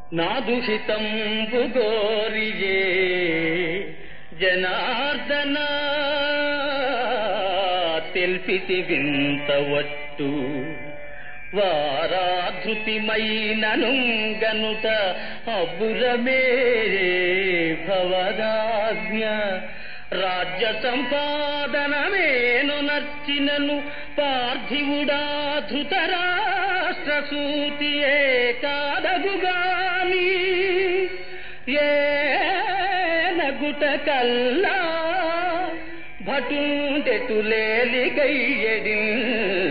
నాదుహితంబు గోరియే జనార్దన తెల్పితి వింతవట్టు వారాధృతిమైనను గనుట అబ్బురమే భవదాజ్ఞ రాజ్య సంపాదనమేను నర్చినను పార్థివుడా ధృతరాష్ట్ర సూతియే కాదగుగాని ఏ నగుట కల్లా భటుండెటులేలి గయ్యడి